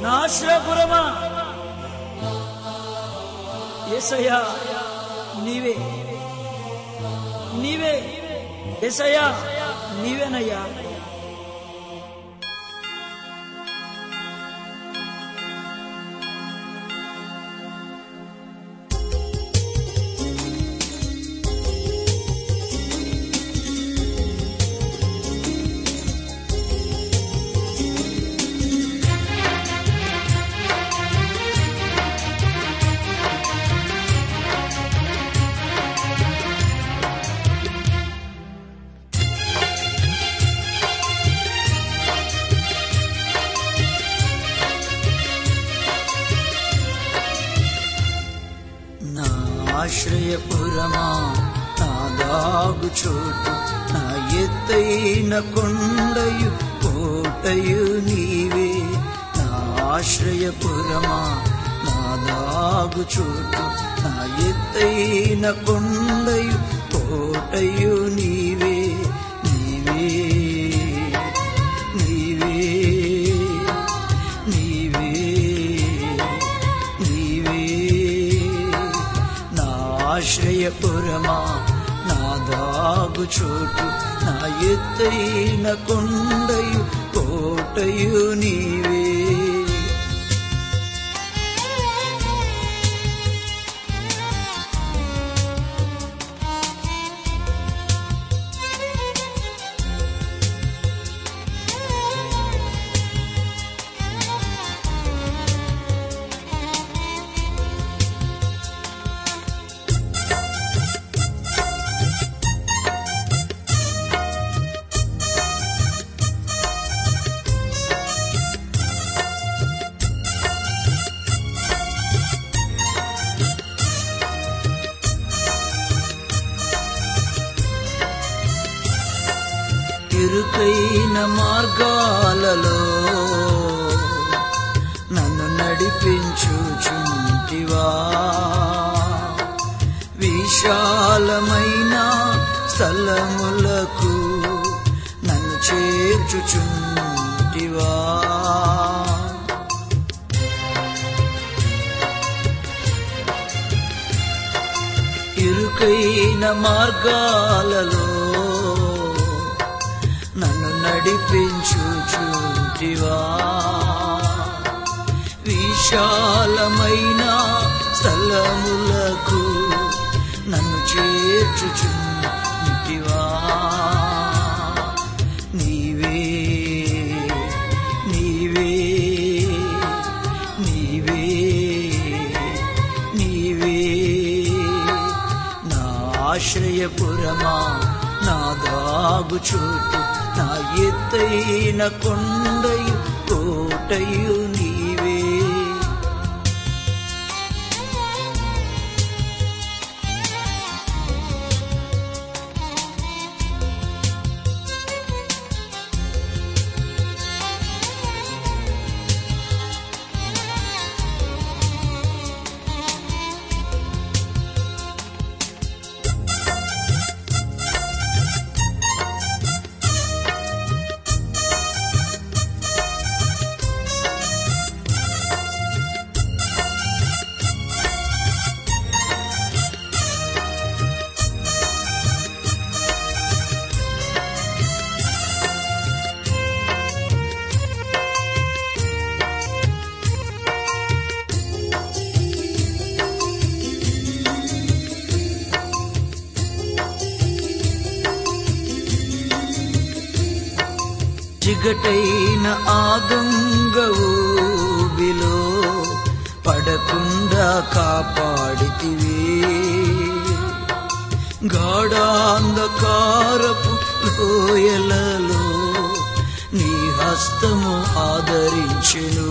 నా ఆశ్రయపురమా ఏసయ్యా నీవే నీవే ఏసయ్యా నీవేనయ్యా నా ఆశ్రయపురమా నా దాగు చోటు నా ఎత్తైన కొండయు కోటయు నీవే నా ఆశ్రయపురమా నా దాగు చోటు నా ఎత్తైన కొండయు కోటయు నీవే నీవే నీవే నీవే నీవే నా ఆశ్రయపురమా నా దాగు చోటు నా ఎత్తైన కొండయు కోటయు నీవే ఇరుకైన మార్గాలలో నన్ను నడిపించుచుంటివా విశాలమైన స్థలములకు నన్ను చేర్చుచుంటివా ఇరుకైన మార్గాలలో నన్ను నడిపించుచుంటివా విశాలమైన స్థలములకు నన్ను చేర్చుచుంటివా నీవే నీవే నీవే నీవే నా ఆశ్రయపురమా నా దాగు చోటు నా ఎత్తైన కొండయు కోటయు నీవే చిగటైన ఆదంగ ఊబిలో పడకుండా కాపాడితివే గాఢాంధకారపు లోయలలో నీ హస్తము ఆదరించెను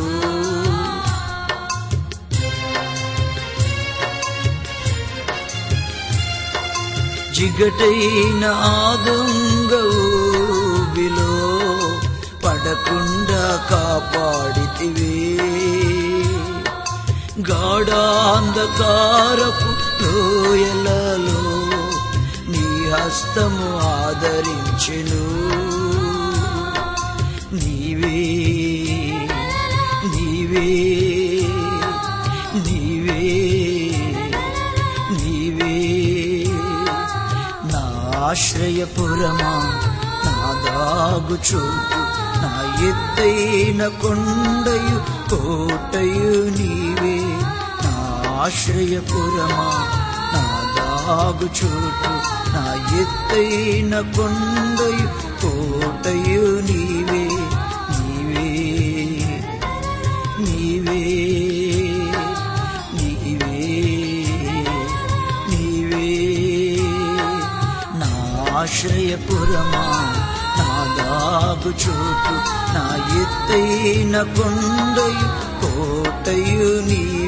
జిగటైన ఆదంగ ఊబిలో పడకుండా కాపాడితివే గాఢాంధకారపు లోయలలో నీ హస్తము ఆదరించెను నీవే నీవే నీవే నీవే నీవే నా ఆశ్రయపురమా నా దాగు చోటు నా ఎత్తైన కొండయు కోటయు నీవే నా ఆశ్రయపురమా నా దాగు చోటు నా ఎత్తైన కొండయు కోటయు నీవే నీవే నీవే నీవే నీవే నా ఆశ్రయపురమా నా దాగు చోటు నా ఎత్తైన కొండయు కోటయు నీవే